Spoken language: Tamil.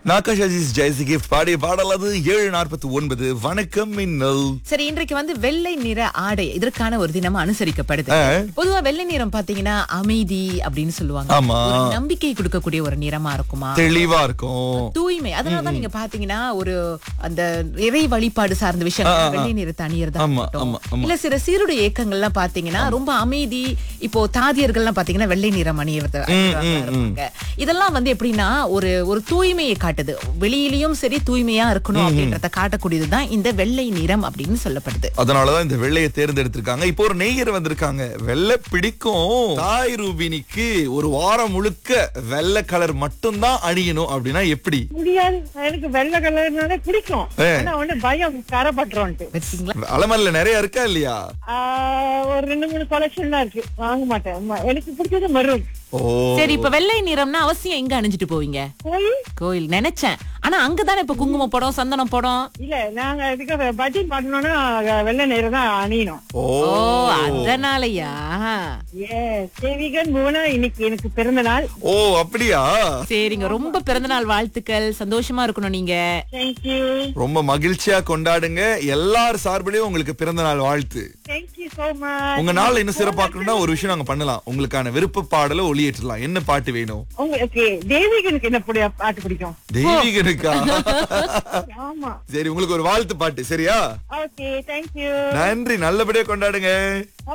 நாகாஷ் அஜீஸ் ஜெயசி கிஃப்ட் பாடிய பாடல் அது ஏழு நாற்பத்தி ஒன்பது வணக்கம் மின்னல் சரி இன்றைக்கு வந்து வெள்ளை நிற ஆடை இதற்கான ஒரு தினமா அனுசரிக்கப்படுது ஆ. பொதுவா வெள்ளை நிறம் பாத்தீங்கன்னா அமைதி அப்படின்னு சொல்லுவாங்க ஆமா. ஒரு நம்பிக்கை கொடுக்கக்கூடிய ஒரு நிறமா இருக்குமா தெளிவா இருக்கும் தூய்மை அதனாலதான் நீங்க பாத்தீங்கன்னா ஒரு அந்த இறை வழிபாடு சார்ந்த விஷயங்கள் வெள்ளை நிறத்தை அணியறதா ஆமா, இருக்கட்டும். ஆமா, ஆமா. இல்ல சில சீருடை இயக்கங்கள்லாம் பாத்தீங்கன்னா ரொம்ப அமைதி இப்போ தாதியர்கள்லாம் பாத்தீங்கன்னா வெள்ளை நிறம் அணியறது அணியறவங்களா இருப்பாங்க. இதெல்லாம் வந்து எப்படின்னா ஒரு ஒரு தூய்மையை காட்டுது வெளியிலயும் சரி தூய்மையா இருக்கணும் அப்படின்றத காட்டக்கூடியதுதான் இந்த வெள்ளை நிறம் அப்படின்னு சொல்லப்படுது அதனாலதான் இந்த வெள்ளையை தேர்ந்தெடுத்திருக்காங்க இப்போ ஒரு நெய்யர் வந்திருக்காங்க வெள்ளை பிடிக்கும் தாய் ரூபினிக்கு ஒரு வாரம் முழுக்க வெள்ளை கலர் மட்டும்தான் அணியணும் அப்படின்னா எப்படி முடியாது எனக்கு வெள்ளை கலர்னாலே பிடிக்கும் ஏ. ஆனா ஒண்ணு பயம் கரப்பட்டுரும்ட்டு வச்சுங்களா அலமல்ல நிறைய இருக்கா இல்லையா ஆஹ், ஒரு ரெண்டு மூணு கொலெக்ஷன் தான் இருக்கு வாங்க மாட்டேன் ஆமா, எனக்கு பிடிச்சது மரும் ஓ சரி இப்ப வெள்ளை நிறம்னா அவசியம் எங்க அணிஞ்சிட்டு போவீங்க போய் கோயில் நினைச்சேன் ஆனா அங்கதானே இப்ப குங்கும படம் சந்தனம் படம் இல்ல நாங்க இதுக்கு பட்ஜெட் பண்ணணும்னா வெள்ளை நேரம் தான் அணியணும் ஓ ஓ அதனாலயா ஏ சேவிகன் புவனா இன்னைக்கு எனக்கு பிறந்த நாள் ஓ அப்படியா சரிங்க ரொம்ப பிறந்தநாள் வாழ்த்துக்கள் சந்தோஷமா இருக்கணும் நீங்க தேங்க்யூ ரொம்ப மகிழ்ச்சியா கொண்டாடுங்க எல்லார் சார்பிலையும் உங்களுக்கு பிறந்த நாள் வாழ்த்து தேங்க்யூ சோ மச் உங்க நாள் இன்னும் சிறப்பாக்கணும்னா ஒரு விஷயம் நாங்க பண்ணலாம் உங்களுக்கான விருப்ப பாடலை ஒளியேற்றலாம் என்ன பாட்டு வேணும் உங்களுக்கு தேவிகனுக்கு என்ன பிடி- பாட்டு பிடிக்கும் தெய்வீகனுக்கா ஆமா சரி உங்களுக்கு ஒரு வாழ்த்து பாட்டு சரியா ஓகே தேங்க்யூ நன்றி நல்லபடியா கொண்டாடுங்க